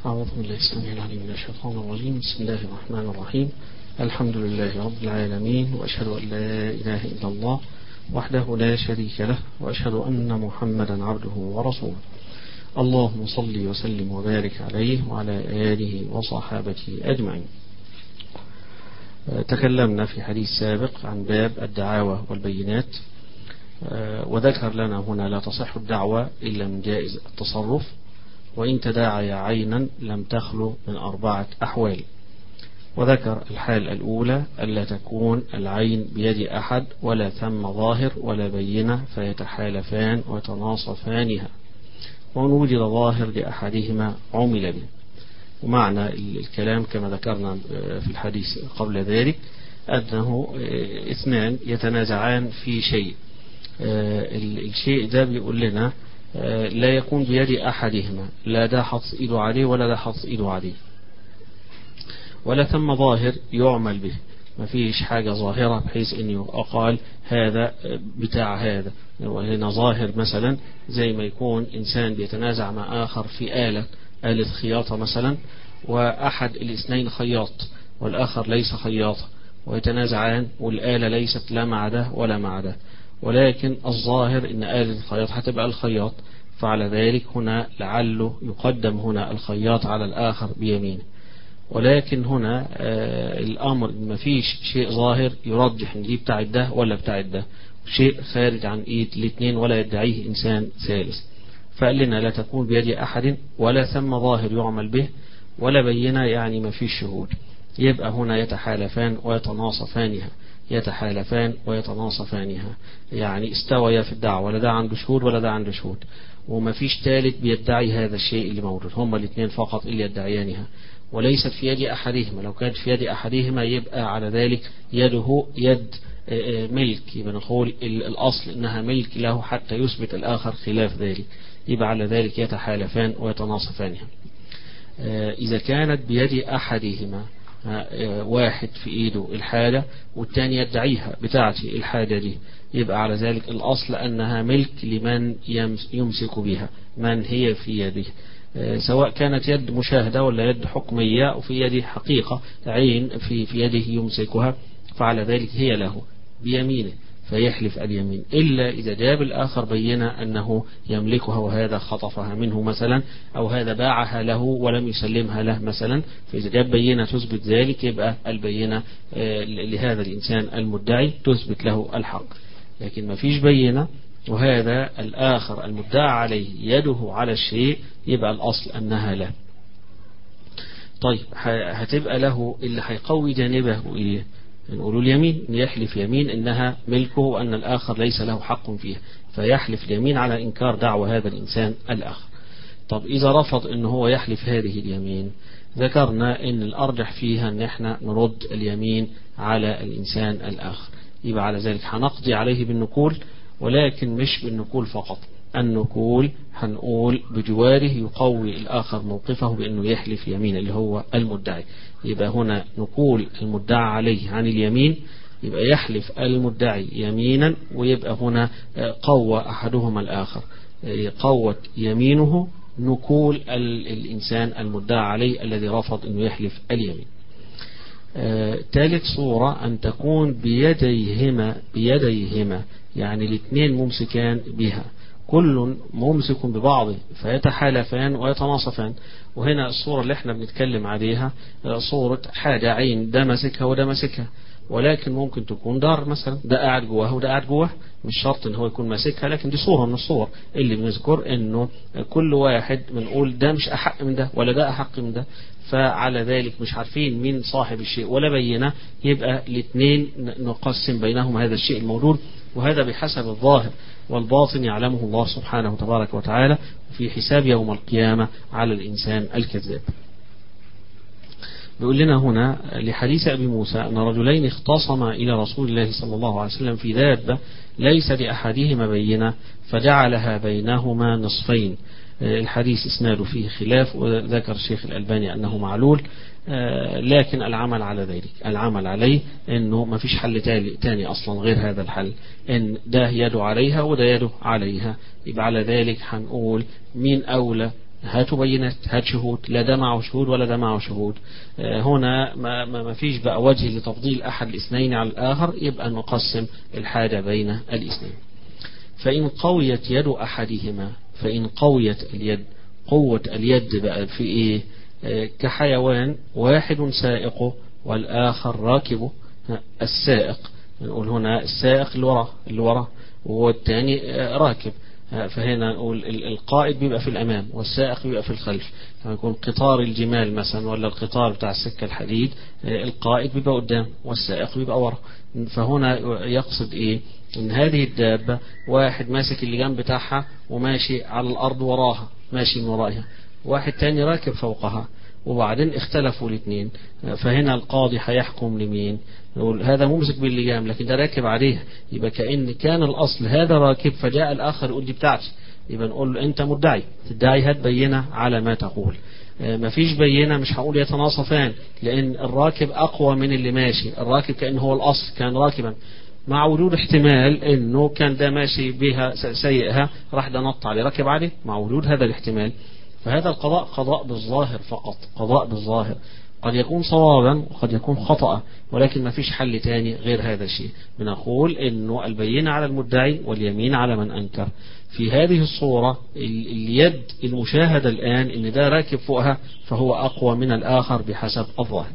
أعوذ بالله السميع العليم من الشيطان الرجيم بسم الله الرحمن الرحيم الحمد لله رب العالمين وأشهد أن لا إله إلا الله وحده لا شريك له وأشهد أن محمدا عبده ورسوله اللهم صل وسلم وبارك عليه وعلى آله وصحابته أجمعين تكلمنا في حديث سابق عن باب الدعاوى والبينات وذكر لنا هنا لا تصح الدعوة إلا من جائز التصرف وإن تداعي عينا لم تخلو من أربعة أحوال وذكر الحال الأولى ألا تكون العين بيد أحد ولا ثم ظاهر ولا بينة فيتحالفان ويتناصفانها وإن وجد ظاهر لأحدهما عمل به ومعنى الكلام كما ذكرنا في الحديث قبل ذلك أنه اثنان يتنازعان في شيء الشيء ده بيقول لنا لا يكون بيد أحدهما لا ده حط إيده عليه ولا ده حط إيده عليه ولا ثم ظاهر يعمل به ما فيش حاجة ظاهرة بحيث أن أقال هذا بتاع هذا وهنا ظاهر مثلا زي ما يكون إنسان بيتنازع مع آخر في آلة آلة خياطة مثلا وأحد الاثنين خياط والآخر ليس خياطة ويتنازعان والآلة ليست لا مع ده ولا مع ده ولكن الظاهر ان آلة الخياط هتبقى الخياط فعلى ذلك هنا لعله يقدم هنا الخياط على الآخر بيمينه ولكن هنا آه الأمر ما فيش شيء ظاهر يرجح ان دي بتاع ده ولا بتاع ده شيء خارج عن ايد الاثنين ولا يدعيه انسان ثالث فقال لنا لا تكون بيد أحد ولا ثم ظاهر يعمل به ولا بينة يعني ما فيش شهود يبقى هنا يتحالفان ويتناصفانها يتحالفان ويتناصفانها يعني استويا في الدعوة ولا ده عنده شهود ولا ده عنده شهود وما فيش ثالث بيدعي هذا الشيء اللي موجود هما الاثنين فقط اللي يدعيانها وليست في يد أحدهما لو كانت في يد أحدهما يبقى على ذلك يده يد ملك يبقى نقول الأصل إنها ملك له حتى يثبت الآخر خلاف ذلك يبقى على ذلك يتحالفان ويتناصفانها إذا كانت بيد أحدهما واحد في ايده الحاجة والتاني يدعيها بتاعتي الحاجة دي يبقى على ذلك الأصل أنها ملك لمن يمسك بها من هي في يده سواء كانت يد مشاهدة ولا يد حكمية أو في يده حقيقة عين في, في يده يمسكها فعلى ذلك هي له بيمينه فيحلف اليمين إلا إذا جاب الآخر بينا أنه يملكها وهذا خطفها منه مثلا أو هذا باعها له ولم يسلمها له مثلا فإذا جاب بينة تثبت ذلك يبقى البينة لهذا الإنسان المدعي تثبت له الحق لكن ما فيش بينة وهذا الآخر المدعى عليه يده على الشيء يبقى الأصل أنها له طيب هتبقى له اللي هيقوي جانبه إيه نقول اليمين يحلف يمين انها ملكه وان الاخر ليس له حق فيها فيحلف اليمين على انكار دعوة هذا الانسان الاخر طب اذا رفض ان هو يحلف هذه اليمين ذكرنا ان الارجح فيها ان احنا نرد اليمين على الانسان الاخر يبقى على ذلك هنقضي عليه بالنقول ولكن مش بالنقول فقط النقول هنقول بجواره يقوي الآخر موقفه بأنه يحلف يمين اللي هو المدعي يبقى هنا نقول المدعى عليه عن اليمين يبقى يحلف المدعي يمينا ويبقى هنا قوى أحدهما الآخر قوت يمينه نقول الإنسان المدعى عليه الذي رفض أنه يحلف اليمين ثالث صورة أن تكون بيديهما بيديهما يعني الاثنين ممسكان بها كل ممسك ببعضه فيتحالفان ويتناصفان وهنا الصورة اللي احنا بنتكلم عليها صورة حاجة عين ده ماسكها وده ماسكها ولكن ممكن تكون دار مثلا ده قاعد جواها وده قاعد جواها مش شرط ان هو يكون ماسكها لكن دي صورة من الصور اللي بنذكر انه كل واحد بنقول ده مش احق من ده ولا ده احق من ده فعلى ذلك مش عارفين مين صاحب الشيء ولا بينه يبقى الاثنين نقسم بينهم هذا الشيء الموجود وهذا بحسب الظاهر والباطن يعلمه الله سبحانه تبارك وتعالى في حساب يوم القيامة على الإنسان الكذاب بيقول لنا هنا لحديث أبي موسى أن رجلين اختصما إلى رسول الله صلى الله عليه وسلم في دابة ليس لأحدهما بينة فجعلها بينهما نصفين الحديث اسناده فيه خلاف وذكر الشيخ الألباني أنه معلول لكن العمل على ذلك العمل عليه انه ما فيش حل تاني اصلا غير هذا الحل ان ده يده عليها وده يده عليها يبقى على ذلك هنقول مين اولى هاتوا بينات هات شهود لا ده معه شهود ولا ده معه شهود هنا ما, ما فيش بقى وجه لتفضيل أحد الاثنين على الآخر يبقى نقسم الحاجة بين الاثنين فإن قويت يد أحدهما فإن قويت اليد قوة اليد بقى في إيه كحيوان واحد سائقه والآخر راكبه السائق نقول هنا السائق اللي وراه اللي وراه والثاني راكب فهنا نقول القائد بيبقى في الأمام والسائق بيبقى في الخلف لما يكون قطار الجمال مثلا ولا القطار بتاع السكة الحديد القائد بيبقى قدام والسائق بيبقى ورا فهنا يقصد إيه إن هذه الدابة واحد ماسك اللجام بتاعها وماشي على الأرض وراها ماشي من ورائها واحد تاني راكب فوقها وبعدين اختلفوا الاثنين فهنا القاضي هيحكم لمين نقول هذا ممسك باللجام لكن ده راكب عليها يبقى كأن كان الأصل هذا راكب فجاء الآخر يقول دي بتاعتي يبقى نقول له أنت مدعي تدعي هات بينة على ما تقول مفيش بينة مش هقول يتناصفان لأن الراكب أقوى من اللي ماشي الراكب كأنه هو الأصل كان راكبا مع وجود احتمال انه كان ده ماشي بها سيئها راح ده نط عليه ركب عليه مع وجود هذا الاحتمال فهذا القضاء قضاء بالظاهر فقط قضاء بالظاهر قد يكون صوابا وقد يكون خطأ ولكن ما فيش حل تاني غير هذا الشيء بنقول انه البينة على المدعي واليمين على من انكر في هذه الصورة اليد المشاهدة الآن ان ده راكب فوقها فهو أقوى من الآخر بحسب الظاهر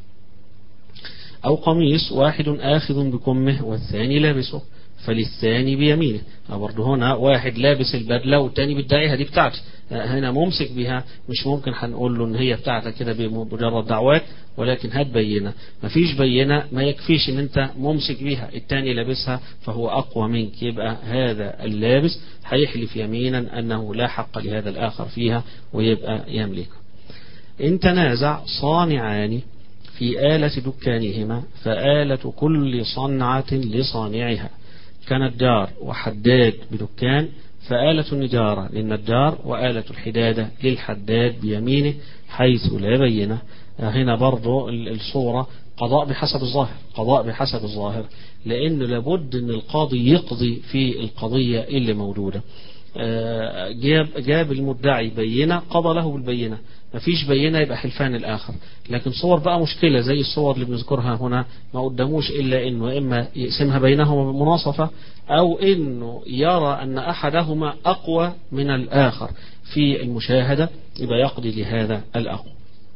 أو قميص واحد آخذ بكمه والثاني لابسه فللثاني بيمينه برضه هنا واحد لابس البدلة والتاني بيدعيها دي بتاعتي هنا ممسك بها مش ممكن هنقول له ان هي بتاعتك كده بمجرد دعوات ولكن هات بينة مفيش بينة ما يكفيش ان انت ممسك بها التاني لابسها فهو اقوى منك يبقى هذا اللابس هيحلف يمينا انه لا حق لهذا الاخر فيها ويبقى يملكه ان تنازع صانعان في آلة دكانهما فآلة كل صنعة لصانعها كنجار وحداد بدكان فآلة النجارة للنجار وآلة الحدادة للحداد بيمينه حيث لا بينه هنا برضو الصورة قضاء بحسب الظاهر قضاء بحسب الظاهر لأن لابد أن القاضي يقضي في القضية اللي موجودة جاب, جاب المدعي بينة قضى له بالبينة مفيش بينة يبقى حلفان الآخر لكن صور بقى مشكلة زي الصور اللي بنذكرها هنا ما قدموش إلا إنه إما يقسمها بينهما بمناصفة أو إنه يرى أن أحدهما أقوى من الآخر في المشاهدة يبقى يقضي لهذا الأقوى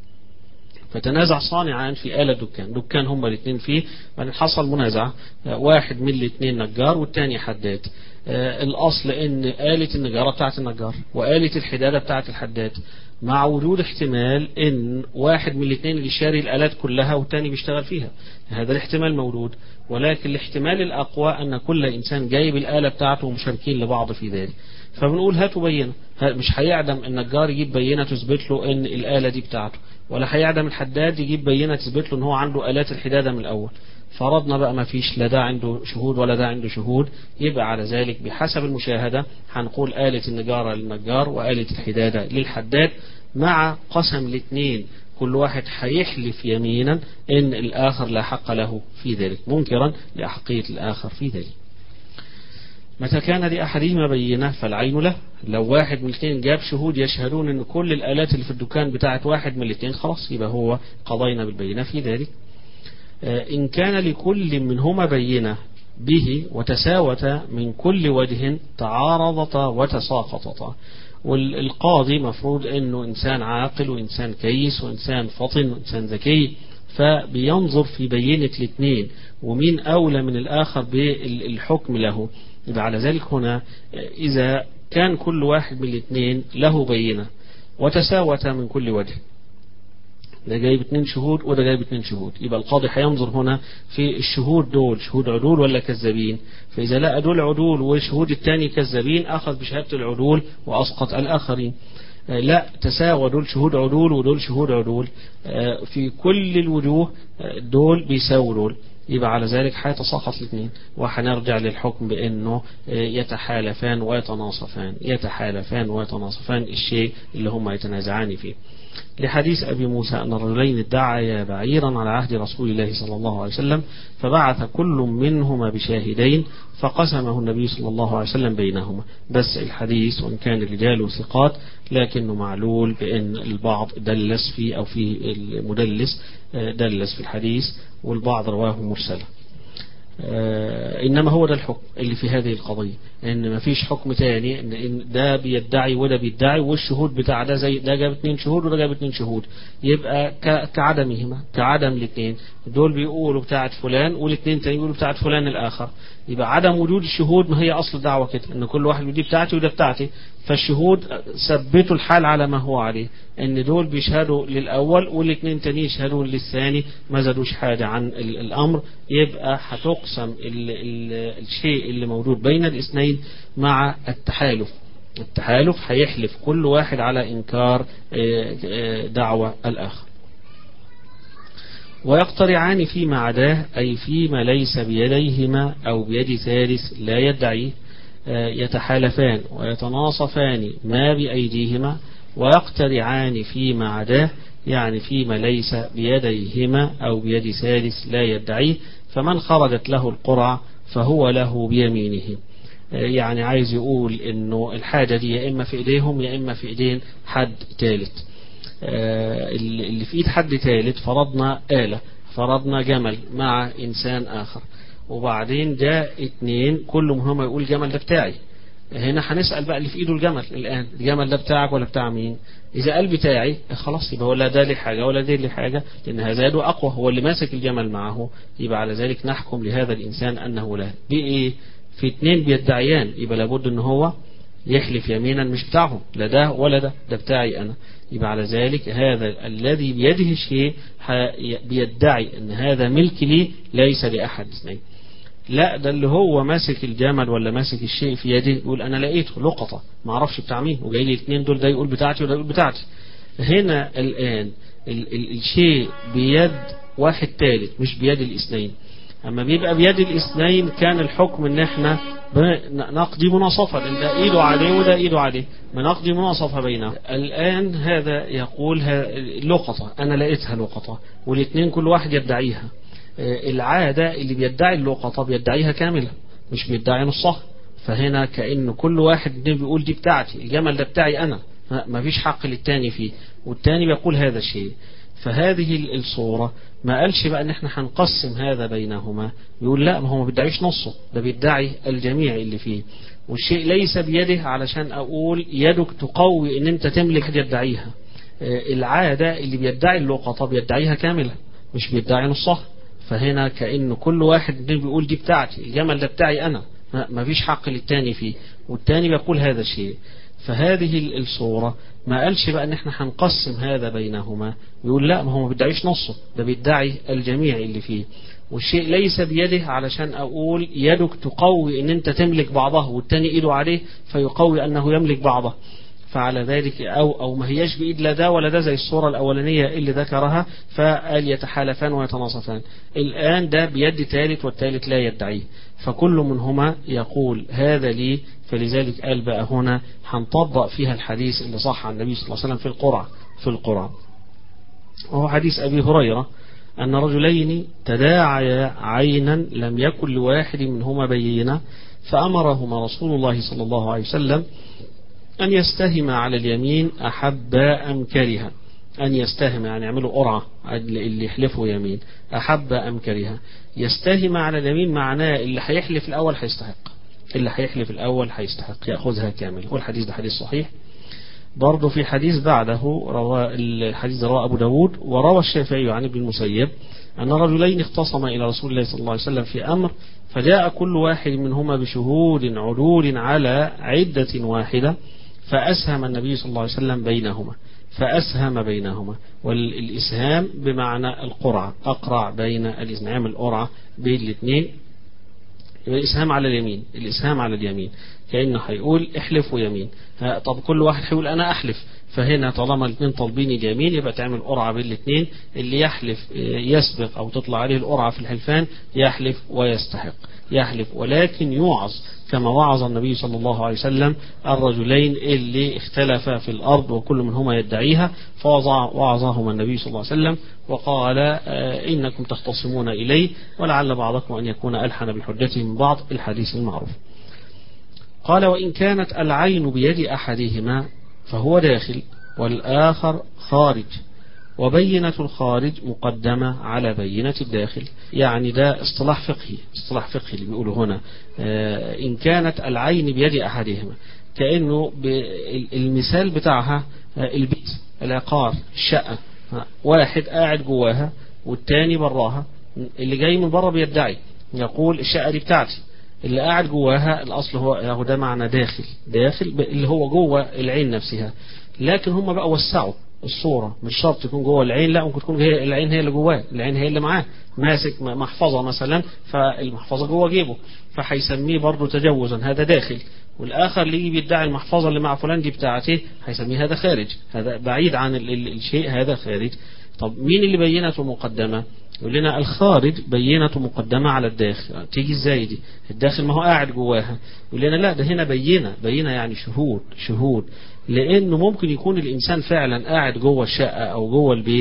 فتنازع صانعان في آلة دكان دكان هما الاثنين فيه بعدين حصل منازعة واحد من الاثنين نجار والتاني حداد الأصل إن آلة النجارة بتاعت النجار وآلة الحدادة بتاعت الحداد مع وجود احتمال ان واحد من الاثنين اللي شاري الالات كلها والتاني بيشتغل فيها هذا الاحتمال موجود ولكن الاحتمال الاقوى ان كل انسان جايب الاله بتاعته ومشاركين لبعض في ذلك فبنقول هاتوا بينه مش هيعدم النجار يجيب بينه تثبت له ان الاله دي بتاعته ولا هيعدم الحداد يجيب بينه تثبت له ان هو عنده الات الحداده من الاول فرضنا بقى ما فيش لا ده عنده شهود ولا ده عنده شهود يبقى على ذلك بحسب المشاهدة هنقول آلة النجارة للنجار وآلة الحدادة للحداد مع قسم الاثنين كل واحد هيحلف يمينا ان الاخر لا حق له في ذلك منكرا لأحقية الاخر في ذلك متى كان لأحدهما بينة فالعين له لو واحد من الاثنين جاب شهود يشهدون ان كل الآلات اللي في الدكان بتاعت واحد من الاثنين خلاص يبقى هو قضينا بالبينة في ذلك إن كان لكل منهما بينة به وتساوتا من كل وجه تعارضتا وتساقطتا والقاضي مفروض انه انسان عاقل وانسان كيس وانسان فطن وانسان ذكي فبينظر في بينة الاثنين ومين اولى من الاخر بالحكم له يبقى على ذلك هنا اذا كان كل واحد من الاثنين له بينة وتساوتا من كل وجه ده جايب اتنين شهود وده جايب اتنين شهود يبقى القاضي هينظر هنا في الشهود دول شهود عدول ولا كذابين فإذا لقى دول عدول والشهود التاني كذابين أخذ بشهادة العدول وأسقط الآخرين لا تساوى دول شهود عدول ودول شهود عدول في كل الوجوه دول بيساووا دول يبقى على ذلك هيتساقط الاثنين وهنرجع للحكم بانه يتحالفان ويتناصفان يتحالفان ويتناصفان الشيء اللي هما يتنازعان فيه لحديث أبي موسى أن الرجلين ادعيا بعيرا على عهد رسول الله صلى الله عليه وسلم فبعث كل منهما بشاهدين فقسمه النبي صلى الله عليه وسلم بينهما بس الحديث وإن كان رجاله ثقات لكنه معلول بأن البعض دلس فيه أو في المدلس دلس في الحديث والبعض رواه مرسلا إنما هو ده الحكم اللي في هذه القضية إن ما فيش حكم تاني إن ده بيدعي وده بيدعي والشهود بتاع ده زي ده جاب اتنين شهود وده جاب اتنين شهود يبقى كعدمهما كعدم الاثنين دول بيقولوا بتاعت فلان والاثنين تاني بيقولوا بتاعت فلان الآخر يبقى عدم وجود الشهود ما هي أصل الدعوة كده إن كل واحد دي بتاعتي وده بتاعتي فالشهود ثبتوا الحال على ما هو عليه إن دول بيشهدوا للأول والاثنين تاني يشهدوا للثاني ما زادوش حاجة عن الأمر يبقى هتقسم ال ال الشيء اللي موجود بين الاثنين مع التحالف التحالف هيحلف كل واحد على إنكار دعوة الآخر ويقترعان فيما عداه أي فيما ليس بيديهما أو بيد ثالث لا يدعيه يتحالفان ويتناصفان ما بأيديهما ويقترعان فيما عداه يعني فيما ليس بيديهما أو بيد ثالث لا يدعيه فمن خرجت له القرعة فهو له بيمينه يعني عايز يقول انه الحاجة دي يا اما في ايديهم يا اما في ايدين حد ثالث اللي في ايد حد ثالث فرضنا آلة فرضنا جمل مع انسان اخر وبعدين جاء اتنين كل منهم يقول الجمل ده بتاعي هنا هنسأل بقى اللي في ايده الجمل الان الجمل ده بتاعك ولا بتاع مين اذا قال بتاعي خلاص يبقى ولا ده لي حاجة ولا ده لي حاجة لان هذا يده اقوى هو اللي ماسك الجمل معه يبقى على ذلك نحكم لهذا الانسان انه له بايه في اتنين بيدعيان يبقى لابد ان هو يحلف يمينا مش بتاعهم لا ده ولا ده ده بتاعي انا يبقى على ذلك هذا الذي بيده الشيء بيدعي ان هذا ملك لي ليس لاحد اثنين لا ده اللي هو ماسك الجمل ولا ماسك الشيء في يده يقول انا لقيته لقطة ما اعرفش بتاع مين وجاي لي الاثنين دول ده يقول بتاعتي وده يقول بتاعتي هنا الان ال ال الشيء بيد واحد ثالث مش بيد الاثنين اما بيبقى بيد الاثنين كان الحكم ان احنا نقضي مناصفة لان ده ايده عليه وده ايده عليه بنقضي مناصفة بينهم الان هذا يقول لقطة انا لقيتها لقطة والاثنين كل واحد يدعيها العادة اللي بيدعي اللقطة بيدعيها كاملة مش بيدعي نصها فهنا كأن كل واحد بيقول دي بتاعتي الجمل ده بتاعي أنا ما فيش حق للتاني فيه والتاني بيقول هذا الشيء فهذه الصورة ما قالش بقى ان احنا هنقسم هذا بينهما يقول لا ما هو ما بيدعيش نصه ده بيدعي الجميع اللي فيه والشيء ليس بيده علشان اقول يدك تقوي ان انت تملك يدعيها العادة اللي بيدعي اللقطة بيدعيها كاملة مش بيدعي نصها فهنا كأن كل واحد بيقول دي بتاعتي الجمل ده بتاعي أنا ما فيش حق للتاني فيه والتاني بيقول هذا الشيء فهذه الصورة ما قالش بقى ان احنا هنقسم هذا بينهما يقول لا ما هو ما بيدعيش نصه ده بيدعي الجميع اللي فيه والشيء ليس بيده علشان اقول يدك تقوي ان انت تملك بعضه والتاني ايده عليه فيقوي انه يملك بعضه فعلى ذلك أو أو ما هياش بإيد لا ده ولا ده زي الصورة الأولانية اللي ذكرها فقال يتحالفان ويتناصفان الآن ده بيد ثالث والثالث لا يدعيه فكل منهما يقول هذا لي فلذلك قال بقى هنا هنطبق فيها الحديث اللي صح عن النبي صلى الله عليه وسلم في القرعة في القرعة وهو حديث أبي هريرة أن رجلين تداعيا عينا لم يكن لواحد منهما بينة فأمرهما رسول الله صلى الله عليه وسلم أن يستهم على اليمين أحب أم كره أن يستهم يعني يعملوا قرعة اللي يحلفوا يمين أحب أم كره يستهم على اليمين معناه اللي هيحلف الأول هيستحق اللي هيحلف الأول هيستحق يأخذها كامل والحديث ده حديث صحيح برضه في حديث بعده روى الحديث رواه أبو داود وروى الشافعي عن ابن المسيب أن رجلين اختصما إلى رسول الله صلى الله عليه وسلم في أمر فجاء كل واحد منهما بشهود عدول على عدة واحدة فأسهم النبي صلى الله عليه وسلم بينهما فأسهم بينهما والإسهام بمعنى القرعة أقرع بين الإسهام القرعة بين الاثنين الإسهام على اليمين الإسهام على اليمين كأنه هيقول احلف ويمين طب كل واحد هيقول أنا أحلف فهنا طالما الاثنين طالبين اليمين يبقى تعمل قرعة بين الاثنين اللي يحلف يسبق أو تطلع عليه القرعة في الحلفان يحلف ويستحق يحلف ولكن يوعظ كما وعظ النبي صلى الله عليه وسلم الرجلين اللي اختلفا في الأرض وكل منهما يدعيها فوعظهما النبي صلى الله عليه وسلم وقال إنكم تختصمون إلي ولعل بعضكم أن يكون ألحن بالحجة من بعض الحديث المعروف قال وإن كانت العين بيد أحدهما فهو داخل والآخر خارج وبينة الخارج مقدمة على بينة الداخل يعني ده اصطلاح فقهي اصطلاح فقهي اللي بيقوله هنا اه إن كانت العين بيد أحدهما كأنه المثال بتاعها البيت العقار الشقة واحد قاعد جواها والتاني براها اللي جاي من بره بيدعي يقول الشقة دي بتاعتي اللي قاعد جواها الأصل هو هو ده معنى داخل داخل اللي هو جوه العين نفسها لكن هم بقى وسعوا الصورة مش شرط تكون جوه العين لا ممكن تكون هي العين هي اللي جواه العين هي اللي معاه ماسك محفظة مثلا فالمحفظة جوه جيبه فهيسميه برضه تجوزا هذا داخل والآخر اللي يجي بيدعي المحفظة اللي مع فلان دي بتاعته هيسميه هذا خارج هذا بعيد عن ال ال الشيء هذا خارج طب مين اللي بينته مقدمة يقول لنا الخارج بينة مقدمة على الداخل تيجي ازاي دي الداخل ما هو قاعد جواها يقول لنا لا ده هنا بينة بينة يعني شهود شهود لانه ممكن يكون الانسان فعلا قاعد جوه الشقة او جوه البيت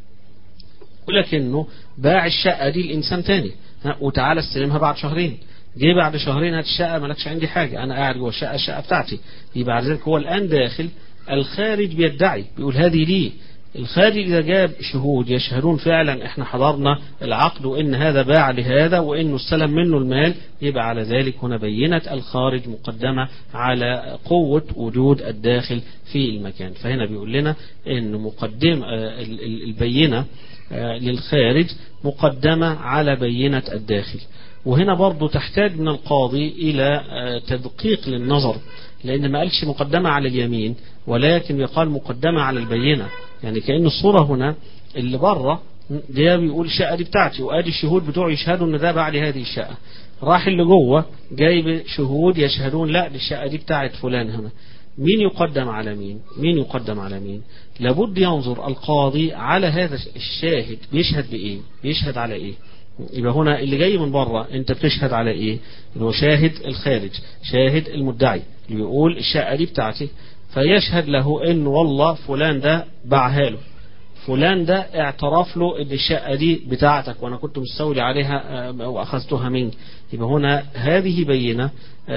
ولكنه باع الشقة دي لإنسان تاني وتعالى استلمها بعد شهرين جه بعد شهرين هات الشقة مالكش عندي حاجة أنا قاعد جوه الشقة الشقة بتاعتي يبقى بعد ذلك هو الآن داخل الخارج بيدعي بيقول هذه ليه الخارج إذا جاب شهود يشهدون فعلا احنا حضرنا العقد وإن هذا باع لهذا وإنه استلم منه المال يبقى على ذلك هنا بينة الخارج مقدمة على قوة وجود الداخل في المكان فهنا بيقول لنا إن مقدم البينة للخارج مقدمة على بينة الداخل وهنا برضو تحتاج من القاضي إلى تدقيق للنظر لأن ما قالش مقدمة على اليمين ولكن يقال مقدمة على البينة يعني كأن الصورة هنا اللي بره ده بيقول الشقة دي بتاعتي وادي الشهود بتوعي يشهدوا ان ده باع لي هذه الشقة راح اللي جوه جايب شهود يشهدون لا دي الشقة دي بتاعت فلان هنا مين يقدم على مين مين يقدم على مين لابد ينظر القاضي على هذا الشاهد بيشهد بإيه بيشهد على إيه يبقى هنا اللي جاي من بره انت بتشهد على ايه اللي هو شاهد الخارج شاهد المدعي اللي بيقول الشقة دي بتاعتي فيشهد له ان والله فلان ده باعها له فلان ده اعترف له ان الشقة دي بتاعتك وانا كنت مستولي عليها واخذتها منك يبقى هنا هذه بينة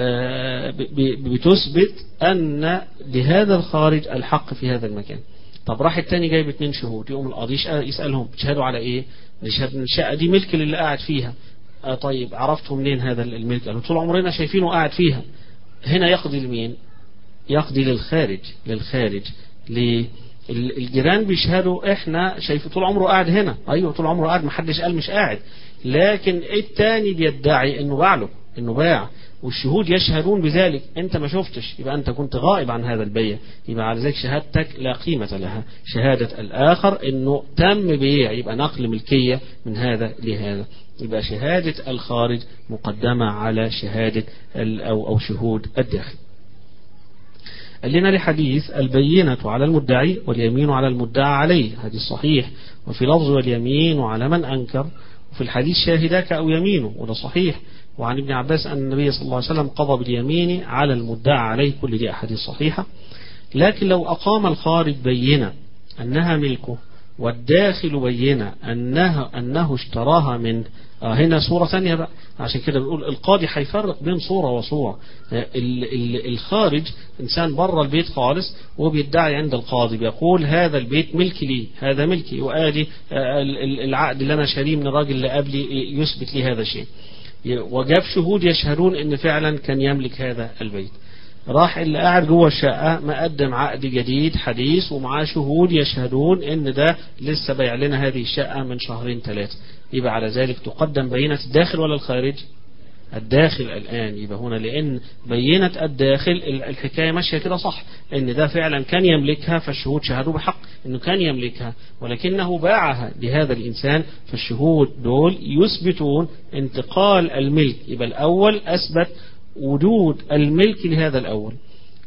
بتثبت ان لهذا الخارج الحق في هذا المكان طب راح التاني جايب اتنين شهود يقوم القاضي يسألهم بتشهدوا على ايه نشهد ان الشقة دي ملك للي قاعد فيها آه طيب عرفتوا منين هذا الملك قالوا طول عمرنا شايفينه قاعد فيها هنا يقضي لمين يقضي للخارج للخارج ليه الجيران بيشهدوا احنا شايف طول عمره قاعد هنا ايوه طول عمره قاعد محدش قال مش قاعد لكن التاني بيدعي انه باع له انه باع والشهود يشهدون بذلك انت ما شفتش يبقى انت كنت غائب عن هذا البيع يبقى على ذلك شهادتك لا قيمة لها شهادة الاخر انه تم بيع يبقى نقل ملكية من هذا لهذا يبقى شهادة الخارج مقدمة على شهادة او او شهود الداخل قال لنا لحديث البينة على المدعي واليمين على المدعى عليه حديث صحيح وفي لفظ واليمين على من أنكر وفي الحديث شاهداك أو يمينه وده صحيح وعن ابن عباس أن النبي صلى الله عليه وسلم قضى باليمين على المدعى عليه كل دي أحاديث صحيحة لكن لو أقام الخارج بينة أنها ملكه والداخل بينة أنه, أنه اشتراها من آه هنا صورة ثانية بقى عشان كده بنقول القاضي هيفرق بين صورة وصورة الخارج إنسان بره البيت خالص وبيدعي عند القاضي بيقول هذا البيت ملك لي هذا ملكي وآدي العقد اللي أنا شاريه من الراجل اللي قبلي يثبت لي هذا الشيء وجاب شهود يشهدون ان فعلا كان يملك هذا البيت راح اللي قاعد جوه الشقة مقدم عقد جديد حديث ومعاه شهود يشهدون ان ده لسه بايع لنا هذه الشقة من شهرين ثلاثة يبقى على ذلك تقدم بينة الداخل ولا الخارج الداخل الآن يبقى هنا لأن بينة الداخل الحكاية ماشية كده صح إن ده فعلا كان يملكها فالشهود شهدوا بحق إنه كان يملكها ولكنه باعها لهذا الإنسان فالشهود دول يثبتون انتقال الملك يبقى الأول أثبت وجود الملك لهذا الأول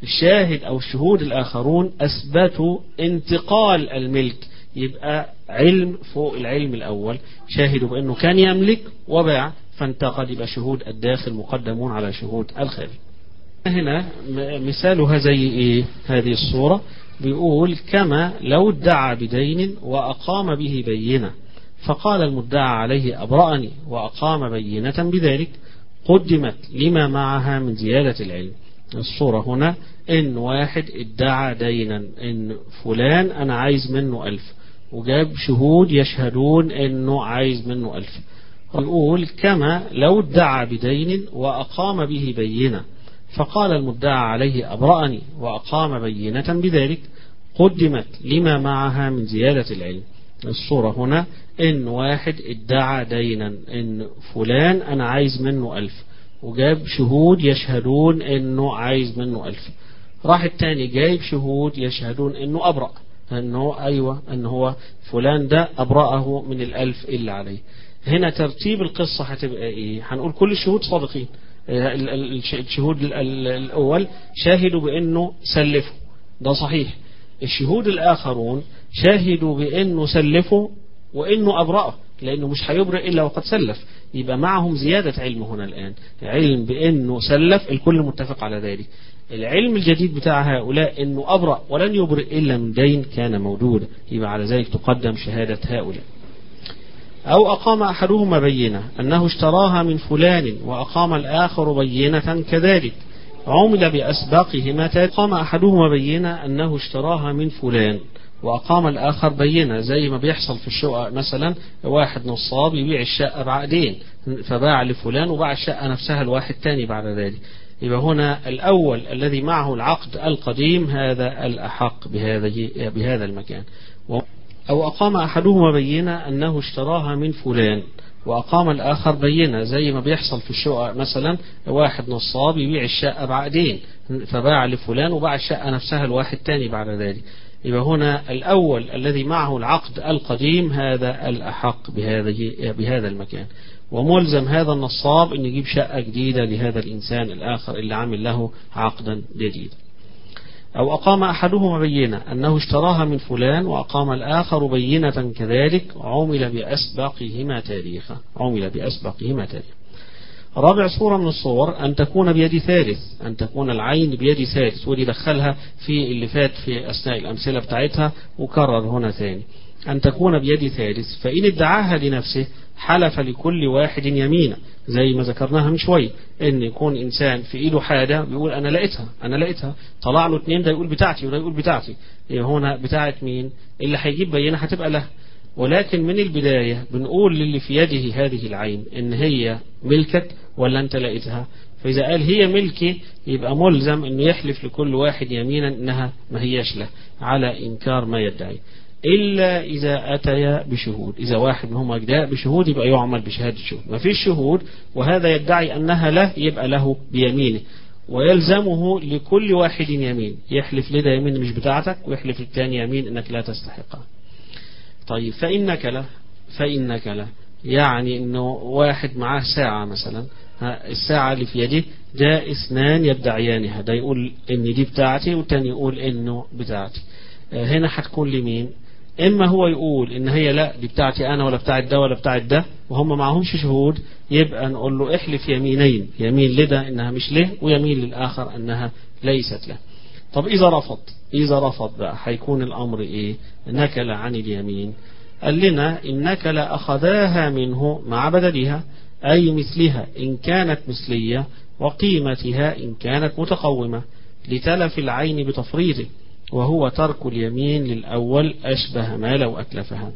الشاهد أو الشهود الآخرون أثبتوا انتقال الملك يبقى علم فوق العلم الأول شاهدوا بأنه كان يملك وباع فانتقل يبقى شهود الداخل مقدمون على شهود الخارج هنا مثالها زي ايه هذه الصورة بيقول كما لو ادعى بدين وأقام به بينة فقال المدعى عليه أبرأني وأقام بينة بذلك قدمت لما معها من زيادة العلم الصورة هنا إن واحد ادعى دينا إن فلان أنا عايز منه ألف وجاب شهود يشهدون إنه عايز منه ألف يقول كما لو ادعى بدين وأقام به بينة فقال المدعى عليه أبرأني وأقام بينة بذلك قدمت لما معها من زيادة العلم الصورة هنا إن واحد ادعى دينا إن فلان أنا عايز منه ألف وجاب شهود يشهدون إنه عايز منه ألف راح التاني جايب شهود يشهدون إنه أبرأ إنه أيوة إن هو فلان ده أبرأه من الألف إلا عليه هنا ترتيب القصة هتبقى إيه هنقول كل الشهود صادقين الشهود الأول شاهدوا بأنه سلفوا ده صحيح الشهود الآخرون شاهدوا بأنه سلفوا وأنه أبرأه لأنه مش هيبرئ إلا وقد سلف يبقى معهم زيادة علم هنا الآن علم بأنه سلف الكل متفق على ذلك العلم الجديد بتاع هؤلاء أنه أبرأ ولن يبرئ إلا من دين كان موجودا يبقى على ذلك تقدم شهادة هؤلاء أو أقام أحدهما بينة أنه اشتراها من فلان وأقام الآخر بينة كذلك عمل بأسباقهما قام أحدهما بينة أنه اشتراها من فلان وأقام الآخر بينة زي ما بيحصل في الشقق مثلا واحد نصاب يبيع الشقة بعقدين فباع لفلان وباع الشقة نفسها لواحد تاني بعد ذلك يبقى هنا الأول الذي معه العقد القديم هذا الأحق بهذه بهذا المكان أو أقام أحدهما بينة أنه اشتراها من فلان وأقام الآخر بينة زي ما بيحصل في الشقق مثلا واحد نصاب يبيع الشقة بعقدين فباع لفلان وباع الشقة نفسها لواحد تاني بعد ذلك يبقى هنا الأول الذي معه العقد القديم هذا الأحق بهذه بهذا المكان وملزم هذا النصاب أن يجيب شقة جديدة لهذا الإنسان الآخر اللي عامل له عقدا جديدا أو أقام أحدهما بينة أنه اشتراها من فلان وأقام الآخر بينة كذلك عمل بأسبقهما تاريخا عمل بأسبقهما تاريخا رابع صورة من الصور أن تكون بيد ثالث أن تكون العين بيد ثالث ودي دخلها في اللي فات في أثناء الأمثلة بتاعتها وكرر هنا ثاني أن تكون بيد ثالث فإن ادعاها لنفسه حلف لكل واحد يمينا زي ما ذكرناها من شوية ان يكون انسان في ايده حاجة بيقول انا لقيتها انا لقيتها طلع له اتنين ده يقول بتاعتي وده يقول بتاعتي إيه هنا بتاعت مين اللي هيجيب بينة هتبقى له ولكن من البداية بنقول للي في يده هذه العين ان هي ملكك ولا انت لقيتها فإذا قال هي ملكي يبقى ملزم انه يحلف لكل واحد يمينا انها ما هياش له على انكار ما يدعي إلا إذا أتيا بشهود إذا واحد منهم جاء بشهود يبقى يعمل بشهادة شهود ما فيش شهود وهذا يدعي أنها له يبقى له بيمينه ويلزمه لكل واحد يمين يحلف لده يمين مش بتاعتك ويحلف الثاني يمين انك لا تستحقها طيب فإنك له فإنك له يعني انه واحد معاه ساعة مثلا الساعة اللي في يده ده اثنان يدعيانها ده يقول ان دي بتاعتي والتاني يقول انه بتاعتي هنا هتكون لمين اما هو يقول ان هي لا دي بتاعتي انا ولا بتاعت ده ولا بتاعت ده وهم معهمش شهود يبقى نقول له احلف يمينين يمين لده انها مش له ويمين للاخر انها ليست له طب اذا رفض اذا رفض بقى هيكون الامر ايه نكل عن اليمين قال لنا ان نكل اخذاها منه مع بدلها اي مثلها ان كانت مثليه وقيمتها ان كانت متقومه لتلف العين بتفريطه وهو ترك اليمين للأول أشبه ما لو أتلفها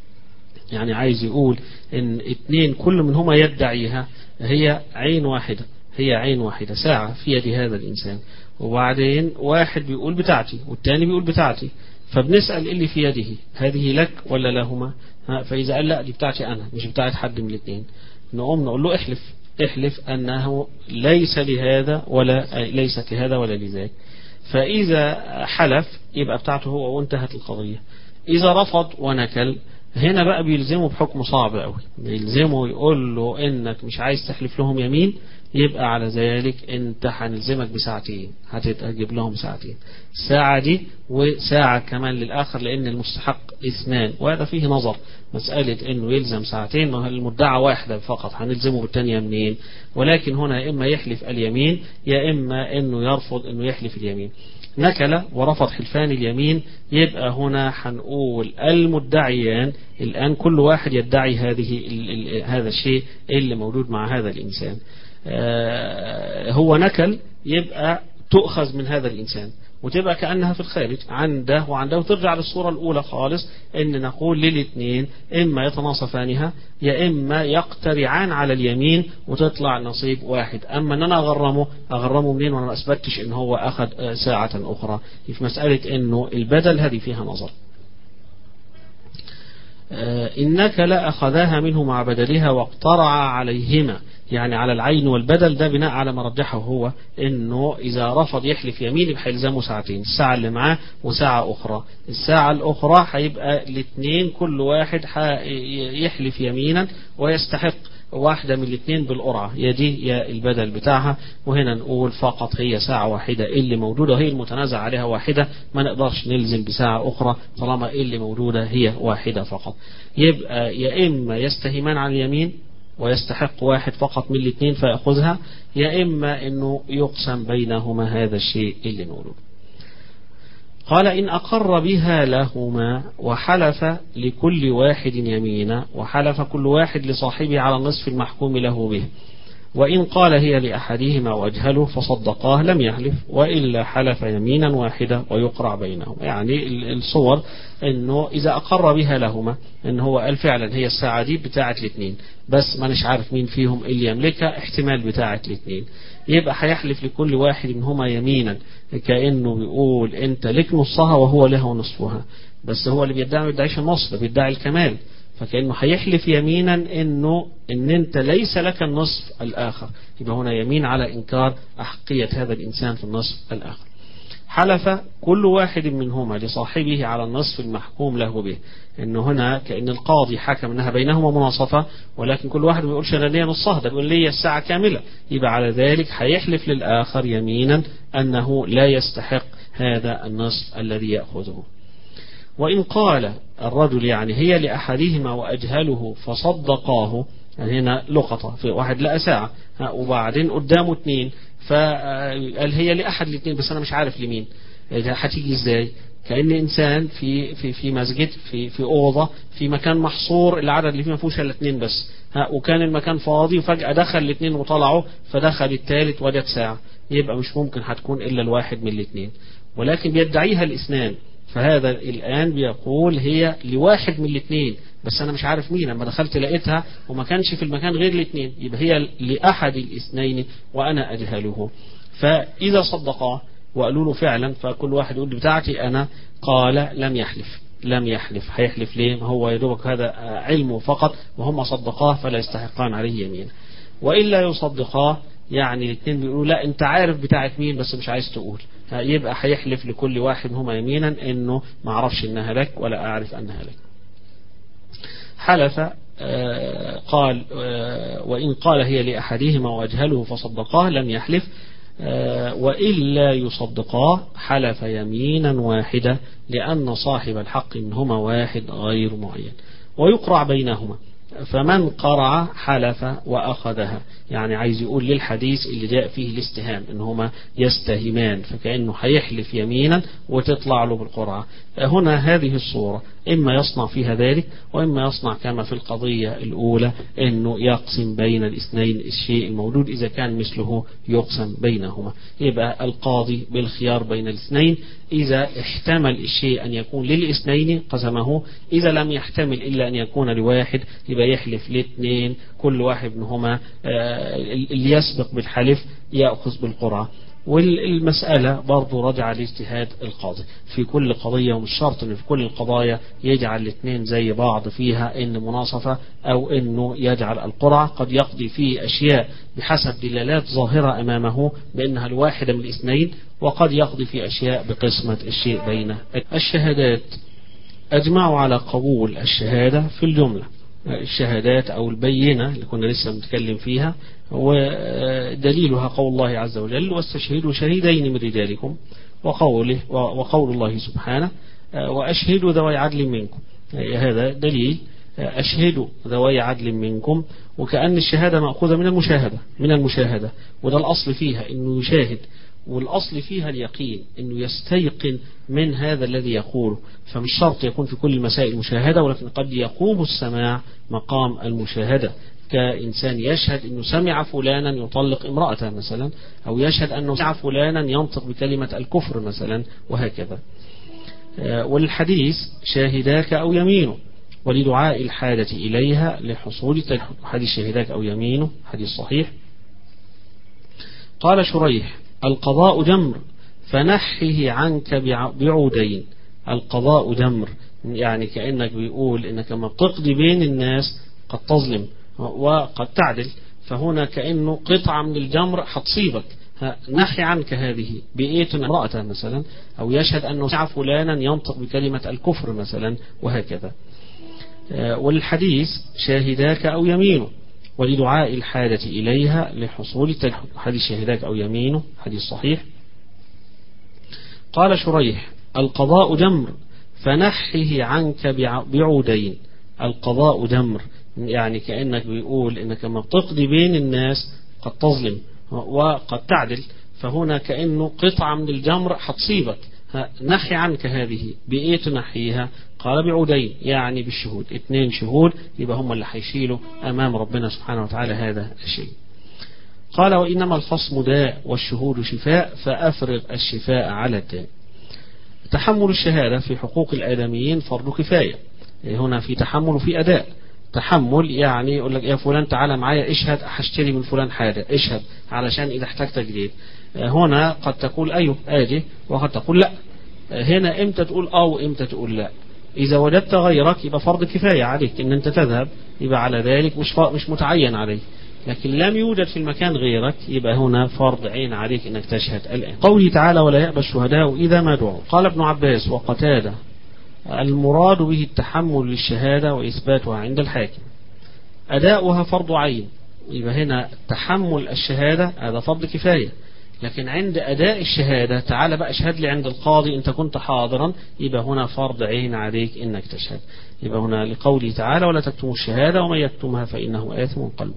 يعني عايز يقول إن اتنين كل منهما يدعيها هي عين واحدة هي عين واحدة ساعة في يد هذا الإنسان وبعدين واحد بيقول بتاعتي والتاني بيقول بتاعتي فبنسأل اللي في يده هذه لك ولا لهما فإذا قال لا دي بتاعتي أنا مش بتاعت حد من الاثنين نقوم نقول له احلف احلف أنه ليس لهذا ولا ليست لهذا ولا لذاك فإذا حلف يبقى بتاعته هو وانتهت القضية إذا رفض ونكل هنا بقى بيلزمه بحكم صعب قوي بيلزمه يقول له انك مش عايز تحلف لهم يمين يبقى على ذلك انت هنلزمك بساعتين هتجيب لهم ساعتين الساعة دي وساعة كمان للآخر لأن المستحق اثنان وهذا فيه نظر مسألة انه يلزم ساعتين ما المدعى واحدة فقط هنلزمه بالتانية منين ولكن هنا يا إما يحلف اليمين يا إما انه يرفض انه يحلف اليمين نكل ورفض حلفان اليمين يبقى هنا هنقول المدعيان الآن كل واحد يدعي هذه هذا الشيء اللي موجود مع هذا الإنسان هو نكل يبقى تؤخذ من هذا الإنسان وتبقى كأنها في الخارج عنده وعنده وترجع للصورة الأولى خالص إن نقول للاثنين إما يتناصفانها يا إما يقترعان على اليمين وتطلع نصيب واحد أما أن أنا أغرمه أغرمه منين وأنا ما أثبتش إن هو أخذ ساعة أخرى في مسألة إنه البدل هذه فيها نظر إنك لا أخذاها منه مع بدلها واقترع عليهما يعني على العين والبدل ده بناء على ما رجحه هو انه اذا رفض يحلف يمين يبقى هيلزمه ساعتين الساعة اللي معاه وساعة اخرى الساعة الاخرى هيبقى الاثنين كل واحد يحلف يمينا ويستحق واحدة من الاثنين بالقرعة يا دي يا البدل بتاعها وهنا نقول فقط هي ساعة واحدة اللي موجودة هي المتنازع عليها واحدة ما نقدرش نلزم بساعة أخرى طالما اللي موجودة هي واحدة فقط يبقى يا إما يستهمان على اليمين ويستحق واحد فقط من الاثنين فيأخذها يا إما أنه يقسم بينهما هذا الشيء اللي نقوله قال إن أقر بها لهما وحلف لكل واحد يمينا وحلف كل واحد لصاحبه على النصف المحكوم له به وإن قال هي لأحدهما وأجهله فصدقاه لم يحلف وإلا حلف يمينا واحدة ويقرع بينهم يعني الصور أنه إذا أقر بها لهما أنه هو قال فعلا هي الساعة دي بتاعة الاثنين بس ما نش عارف مين فيهم اللي يملكها احتمال بتاعة الاثنين يبقى هيحلف لكل واحد منهما يمينا كأنه بيقول أنت لك نصها وهو له نصفها بس هو اللي بيدعي ما بيدعيش النصف ده بيدعي الكمال فكأنه هيحلف يمينا انه ان انت ليس لك النصف الاخر يبقى هنا يمين على انكار احقية هذا الانسان في النصف الاخر حلف كل واحد منهما لصاحبه على النصف المحكوم له به انه هنا كأن القاضي حكم انها بينهما مناصفة ولكن كل واحد ما بيقولش انا ليا نصها ده بيقول لي الساعة كاملة يبقى على ذلك هيحلف للآخر يمينا انه لا يستحق هذا النصف الذي يأخذه وإن قال الرجل يعني هي لأحدهما وأجهله فصدقاه يعني هنا لقطة في واحد لقى ساعة وبعدين قدامه اثنين فقال هي لأحد الاثنين بس أنا مش عارف لمين هتيجي ازاي كأن إنسان في في في مسجد في في أوضة في مكان محصور العدد اللي فيه ما فيهوش إلا اثنين بس ها وكان المكان فاضي وفجأة دخل الاثنين وطلعوا فدخل الثالث وجد ساعة يبقى مش ممكن هتكون إلا الواحد من الاثنين ولكن بيدعيها الاثنان فهذا الآن بيقول هي لواحد من الاثنين بس أنا مش عارف مين لما دخلت لقيتها وما كانش في المكان غير الاثنين يبقى هي لأحد الاثنين وأنا أجهله فإذا صدقاه وقالوا له فعلا فكل واحد يقول بتاعتي أنا قال لم يحلف لم يحلف هيحلف ليه هو يدوبك هذا علمه فقط وهم صدقاه فلا يستحقان عليه يمين وإلا يصدقاه يعني الاثنين بيقولوا لا انت عارف بتاعت مين بس مش عايز تقول يبقى هيحلف لكل واحد هما يمينا انه ما اعرفش انها لك ولا اعرف انها لك حلف قال وإن قال هي لأحدهما وأجهله فصدقاه لم يحلف وإلا يصدقاه حلف يمينا واحدة لأن صاحب الحق منهما واحد غير معين ويقرع بينهما فمن قرع حلف وأخذها يعني عايز يقول للحديث اللي جاء فيه الاستهام ان هما يستهمان فكأنه هيحلف يمينا وتطلع له بالقرعة هنا هذه الصورة إما يصنع فيها ذلك وإما يصنع كما في القضية الأولى أنه يقسم بين الاثنين الشيء الموجود إذا كان مثله يقسم بينهما يبقى القاضي بالخيار بين الاثنين إذا احتمل الشيء أن يكون للاثنين قسمه إذا لم يحتمل إلا أن يكون لواحد يبقى يحلف لاثنين كل واحد منهما اللي يسبق بالحلف يأخذ بالقرعة والمسألة برضو رجع لاجتهاد القاضي في كل قضية ومش شرط ان في كل القضايا يجعل الاثنين زي بعض فيها ان مناصفة او انه يجعل القرعة قد يقضي فيه اشياء بحسب دلالات ظاهرة امامه بانها الواحدة من الاثنين وقد يقضي في اشياء بقسمة الشيء بين الشهادات أجمعوا على قبول الشهادة في الجملة الشهادات أو البينة اللي كنا لسه بنتكلم فيها ودليلها قول الله عز وجل واستشهدوا شهيدين من رجالكم وقوله وقول الله سبحانه وأشهدوا ذوي عدل منكم هذا دليل أشهدوا ذوي عدل منكم وكأن الشهادة مأخوذة من المشاهدة من المشاهدة وده الأصل فيها أنه يشاهد والأصل فيها اليقين أنه يستيقن من هذا الذي يقوله فمش شرط يكون في كل المسائل مشاهدة ولكن قد يقوم السماع مقام المشاهدة كإنسان يشهد أنه سمع فلانا يطلق امرأته مثلا أو يشهد أنه سمع فلانا ينطق بكلمة الكفر مثلا وهكذا والحديث شاهداك أو يمينه ولدعاء الحاجة إليها لحصول حديث شاهداك أو يمينه حديث صحيح قال شريح القضاء جمر فنحه عنك بعودين القضاء جمر يعني كأنك بيقول إنك لما بتقضي بين الناس قد تظلم وقد تعدل فهنا كأنه قطعة من الجمر هتصيبك نحي عنك هذه بإيت امرأة مثلا أو يشهد أنه سمع فلانا ينطق بكلمة الكفر مثلا وهكذا والحديث شاهداك أو يمينه ولدعاء الحاجة إليها لحصول حديث شاهداك أو يمينه حديث صحيح قال شريح القضاء جمر فنحه عنك بعودين القضاء جمر يعني كأنك بيقول إنك لما بتقضي بين الناس قد تظلم وقد تعدل فهنا كأنه قطعة من الجمر هتصيبك نحي عنك هذه بإيه تنحيها قال بعودين يعني بالشهود اثنين شهود يبقى هم اللي هيشيلوا أمام ربنا سبحانه وتعالى هذا الشيء قال وإنما الخصم داء والشهود شفاء فأفرغ الشفاء على الداء تحمل الشهادة في حقوق الآدميين فرض كفاية هنا في تحمل وفي أداء تحمل يعني يقول لك يا فلان تعالى معايا اشهد هشتري من فلان حاجة اشهد علشان إذا احتجت جديد هنا قد تقول أيوه آجي وقد تقول لا هنا امتى تقول أو امتى تقول لا إذا وجدت غيرك يبقى فرض كفاية عليك إن أنت تذهب يبقى على ذلك مش مش متعين عليك لكن لم يوجد في المكان غيرك يبقى هنا فرض عين عليك انك تشهد الآن قوله تعالى ولا يأبى الشهداء إذا ما دعوا قال ابن عباس وقتادة المراد به التحمل للشهادة وإثباتها عند الحاكم أداؤها فرض عين يبقى هنا تحمل الشهادة هذا فرض كفاية لكن عند أداء الشهادة تعال بقى اشهد لي عند القاضي أنت كنت حاضرا يبقى هنا فرض عين عليك إنك تشهد يبقى هنا لقوله تعالى ولا تكتموا الشهادة ومن يكتمها فإنه آثم قلبه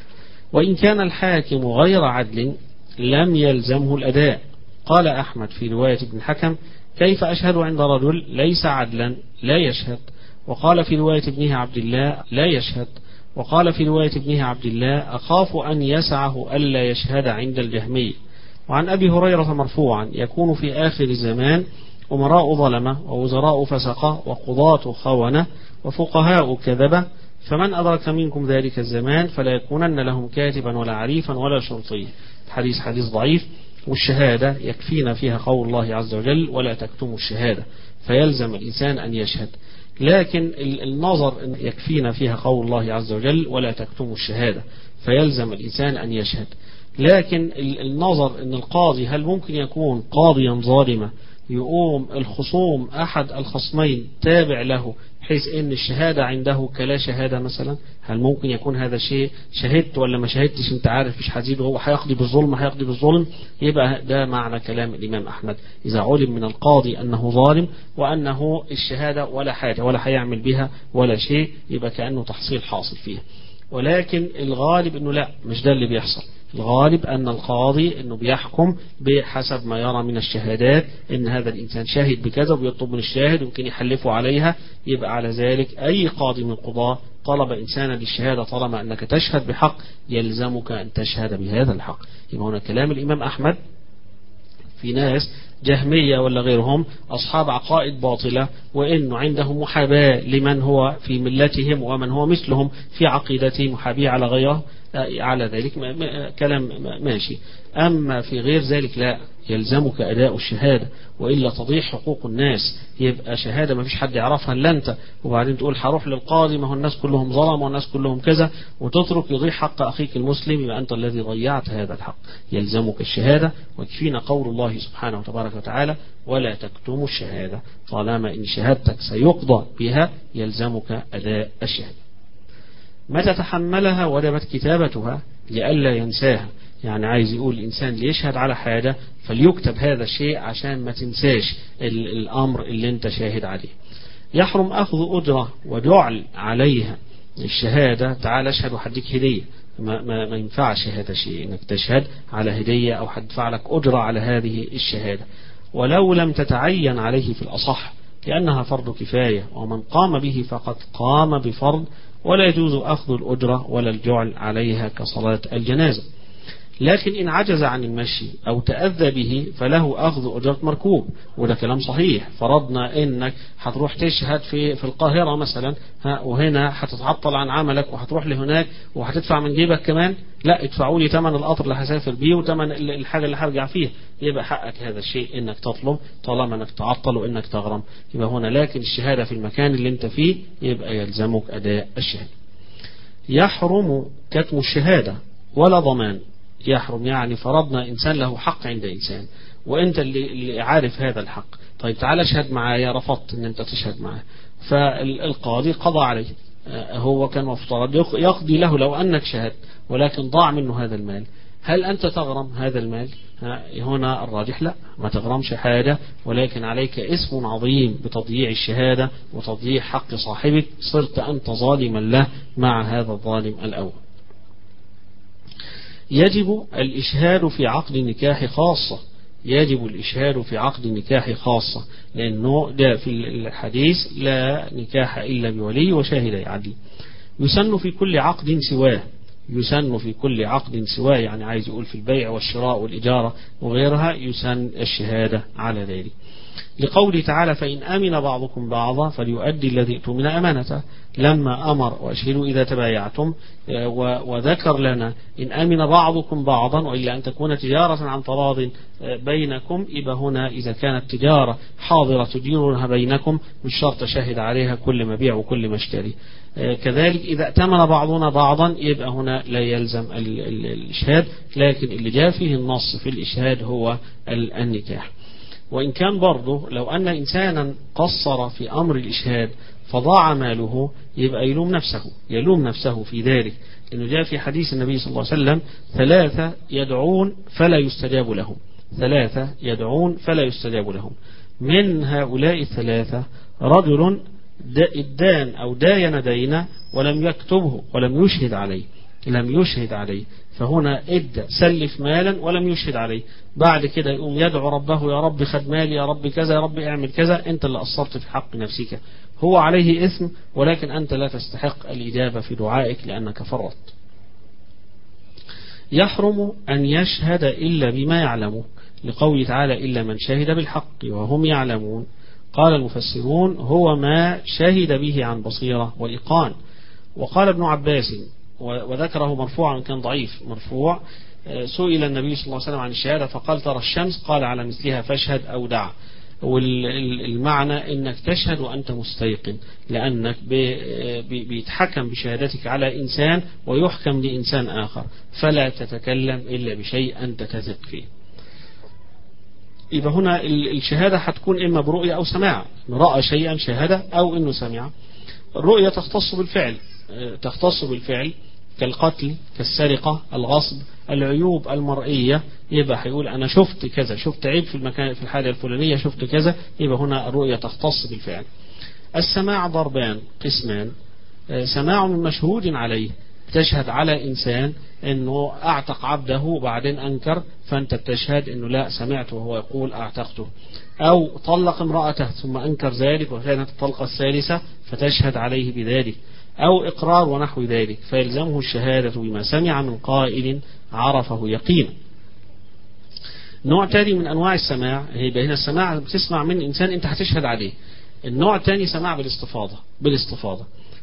وإن كان الحاكم غير عدل لم يلزمه الأداء قال أحمد في رواية ابن الحكم كيف أشهد عند رجل ليس عدلا لا يشهد وقال في رواية ابنه عبد الله لا يشهد وقال في رواية ابنه عبد الله أخاف أن يسعه ألا يشهد عند الجهمي وعن أبي هريرة مرفوعا يكون في آخر الزمان أمراء ظلمة ووزراء فسقة وقضاة خونة وفقهاء كذبة فمن أدرك منكم ذلك الزمان فلا يكونن لهم كاتبا ولا عريفا ولا شرطيا الحديث حديث ضعيف والشهادة يكفينا فيها قول الله عز وجل ولا تكتموا الشهادة فيلزم الإنسان أن يشهد لكن النظر يكفينا فيها قول الله عز وجل ولا تكتموا الشهادة فيلزم الإنسان أن يشهد لكن النظر أن القاضي هل ممكن يكون قاضيا ظالما يقوم الخصوم أحد الخصمين تابع له بحيث ان الشهادة عنده كلا شهادة مثلا هل ممكن يكون هذا شيء شهدت ولا ما شهدتش انت عارف مش هزيد هو هيقضي بالظلم هيقضي بالظلم يبقى ده معنى كلام الامام احمد اذا علم من القاضي انه ظالم وانه الشهادة ولا حاجة ولا هيعمل بها ولا شيء يبقى كأنه تحصيل حاصل فيها ولكن الغالب انه لا مش ده اللي بيحصل الغالب أن القاضي أنه بيحكم بحسب ما يرى من الشهادات أن هذا الإنسان شاهد بكذا وبيطلب من الشاهد ويمكن يحلفه عليها يبقى على ذلك أي قاضي من القضاة طلب إنسانا للشهادة طالما أنك تشهد بحق يلزمك أن تشهد بهذا الحق يبقى هنا كلام الإمام أحمد في ناس جهمية ولا غيرهم أصحاب عقائد باطلة وإنه عندهم محاباة لمن هو في ملتهم ومن هو مثلهم في عقيدتهم محابية على غيره على ذلك كلام ماشي أما في غير ذلك لا يلزمك أداء الشهادة وإلا تضيع حقوق الناس يبقى شهادة ما فيش حد يعرفها إلا أنت وبعدين تقول هروح للقاضي ما هو الناس كلهم ظلم والناس كلهم كذا وتترك يضيع حق أخيك المسلم يبقى أنت الذي ضيعت هذا الحق يلزمك الشهادة ويكفينا قول الله سبحانه وتبارك وتعالى ولا تكتموا الشهادة طالما إن شهادتك سيقضى بها يلزمك أداء الشهادة متى تحملها وجبت كتابتها لئلا ينساها يعني عايز يقول الإنسان ليشهد على حاجة فليكتب هذا الشيء عشان ما تنساش الأمر اللي انت شاهد عليه يحرم أخذ أجرة وجعل عليها الشهادة تعال اشهد وحديك هدية ما, ما, ما ينفعش هذا شيء انك تشهد على هدية او هدفع لك أجرة على هذه الشهادة ولو لم تتعين عليه في الأصح لأنها فرض كفاية ومن قام به فقد قام بفرض ولا يجوز أخذ الأجرة ولا الجعل عليها كصلاة الجنازة لكن إن عجز عن المشي أو تأذى به فله أخذ أجرة مركوب وده كلام صحيح فرضنا إنك هتروح تشهد في في القاهرة مثلا ها وهنا هتتعطل عن عملك وهتروح لهناك وهتدفع من جيبك كمان لا ادفعوا لي ثمن القطر اللي هسافر بيه وثمن الحاجة اللي هرجع فيها يبقى حقك هذا الشيء إنك تطلب طالما إنك تعطل وإنك تغرم يبقى هنا لكن الشهادة في المكان اللي أنت فيه يبقى يلزمك أداء الشهادة يحرم كتم الشهادة ولا ضمان يحرم يعني فرضنا إنسان له حق عند إنسان وأنت اللي, اللي عارف هذا الحق طيب تعال اشهد معايا رفضت أن أنت تشهد معاه فالقاضي قضى عليه هو كان مفترض يقضي له لو أنك شهدت ولكن ضاع منه هذا المال هل أنت تغرم هذا المال هنا الراجح لا ما تغرمش حاجة ولكن عليك اسم عظيم بتضييع الشهادة وتضييع حق صاحبك صرت أنت ظالما له مع هذا الظالم الأول يجب الإشهاد في عقد النكاح خاصة يجب الإشهاد في عقد النكاح خاصة لأنه ده في الحديث لا نكاح إلا بولي وشاهدي عدل يسن في كل عقد سواه يسن في كل عقد سواه يعني عايز يقول في البيع والشراء والإجارة وغيرها يسن الشهادة على ذلك لقوله تعالى فإن أمن بعضكم بعضا فليؤدي الذي اؤتمن أمانته لما أمر وأشهدوا إذا تبايعتم وذكر لنا إن أمن بعضكم بعضا وإلا أن تكون تجارة عن تراض بينكم إذا هنا إذا كانت تجارة حاضرة تديرونها بينكم مش شرط شاهد عليها كل مبيع وكل مشتري كذلك إذا ائتمن بعضنا بعضا يبقى هنا لا يلزم الإشهاد لكن اللي جاء فيه النص في الإشهاد هو النكاح وإن كان برضه لو أن إنسانا قصر في أمر الإشهاد فضاع ماله يبقى يلوم نفسه يلوم نفسه في ذلك لأنه جاء في حديث النبي صلى الله عليه وسلم ثلاثة يدعون فلا يستجاب لهم ثلاثة يدعون فلا يستجاب لهم من هؤلاء الثلاثة رجل ادان أو داين دينا ولم يكتبه ولم يشهد عليه لم يشهد عليه فهنا ادى سلف مالا ولم يشهد عليه بعد كده يقوم يدعو ربه يا رب خد مالي يا رب كذا يا رب اعمل كذا انت اللي قصرت في حق نفسك هو عليه اسم ولكن انت لا تستحق الاجابه في دعائك لانك فرطت يحرم ان يشهد الا بما يعلمه لقوله تعالى الا من شهد بالحق وهم يعلمون قال المفسرون هو ما شهد به عن بصيره وايقان وقال ابن عباس وذكره مرفوعا كان ضعيف مرفوع سئل النبي صلى الله عليه وسلم عن الشهادة فقال ترى الشمس قال على مثلها فاشهد أو دع والمعنى انك تشهد وانت مستيقن لانك بيتحكم بشهادتك على انسان ويحكم لانسان اخر فلا تتكلم الا بشيء انت تثق فيه يبقى هنا الشهادة هتكون إما برؤية أو سماع رأى شيئا شهادة أو إنه سمع الرؤية تختص بالفعل تختص بالفعل كالقتل كالسرقة الغصب العيوب المرئية يبقى هيقول أنا شفت كذا شفت عيب في المكان في الحالة الفلانية شفت كذا يبقى هنا الرؤية تختص بالفعل السماع ضربان قسمان سماع من مشهود عليه تشهد على إنسان أنه أعتق عبده وبعدين أنكر فأنت بتشهد أنه لا سمعت وهو يقول أعتقته أو طلق امرأته ثم أنكر ذلك وكانت الطلقة الثالثة فتشهد عليه بذلك أو إقرار ونحو ذلك فيلزمه الشهادة بما سمع من قائل عرفه يقينا نوع تاني من أنواع السماع هي هنا السماع بتسمع من إنسان أنت هتشهد عليه النوع الثاني سماع بالاستفاضة بالاستفاضة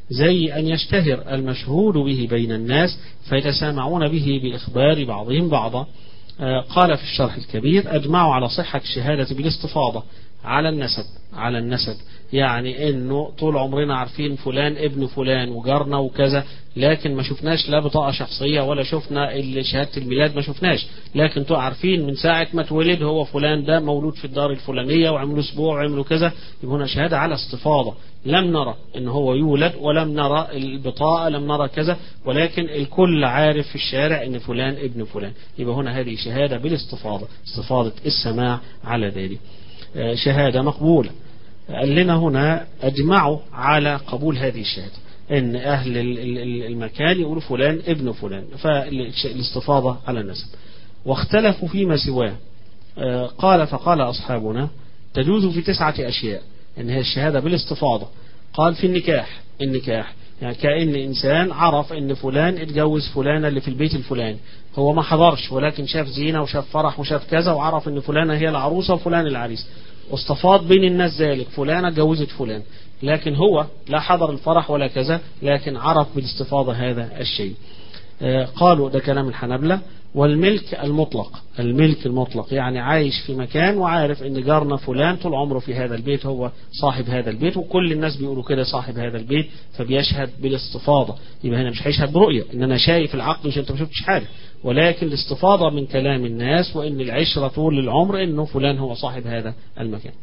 زي أن يشتهر المشهود به بين الناس فيتسامعون به بإخبار بعضهم بعضا قال في الشرح الكبير أجمعوا على صحة الشهادة بالاستفاضة على النسب على النسب يعني انه طول عمرنا عارفين فلان ابن فلان وجارنا وكذا لكن ما شفناش لا بطاقة شخصية ولا شفنا شهادة الميلاد ما شفناش لكن تو عارفين من ساعة ما اتولد هو فلان ده مولود في الدار الفلانية وعملوا اسبوع وعملوا كذا يبقى هنا شهادة على استفاضة لم نرى ان هو يولد ولم نرى البطاقة لم نرى كذا ولكن الكل عارف في الشارع ان فلان ابن فلان يبقى هنا هذه شهادة بالاستفاضة استفاضة السماع على ذلك شهادة مقبولة قال لنا هنا أجمعوا على قبول هذه الشهادة إن أهل المكان يقولوا فلان ابن فلان فالاستفاضة على النسب واختلفوا فيما سواه قال فقال أصحابنا تجوز في تسعة أشياء إن هي الشهادة بالاستفاضة قال في النكاح النكاح يعني كأن إنسان عرف إن فلان اتجوز فلانة اللي في البيت الفلاني هو ما حضرش ولكن شاف زينة وشاف فرح وشاف كذا وعرف إن فلانة هي العروسة وفلان العريس واستفاض بين الناس ذلك فلانة اتجوزت فلان لكن هو لا حضر الفرح ولا كذا لكن عرف بالاستفاضة هذا الشيء قالوا ده كلام الحنبلة والملك المطلق الملك المطلق يعني عايش في مكان وعارف ان جارنا فلان طول عمره في هذا البيت هو صاحب هذا البيت وكل الناس بيقولوا كده صاحب هذا البيت فبيشهد بالاستفاضة يبقى هنا مش هيشهد برؤية ان انا شايف العقد مش انت ما شفتش حاجة ولكن الاستفاضة من كلام الناس وان العشرة طول العمر انه فلان هو صاحب هذا المكان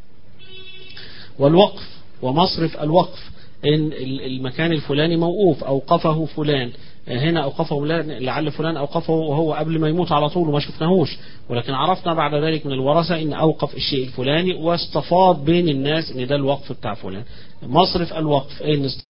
والوقف ومصرف الوقف ان المكان الفلاني موقوف اوقفه فلان هنا اوقفه لعل فلان اوقفه وهو قبل ما يموت على طول وما شفناهوش ولكن عرفنا بعد ذلك من الورثه ان اوقف الشيء الفلاني واستفاض بين الناس ان ده الوقف بتاع فلان مصرف الوقف ان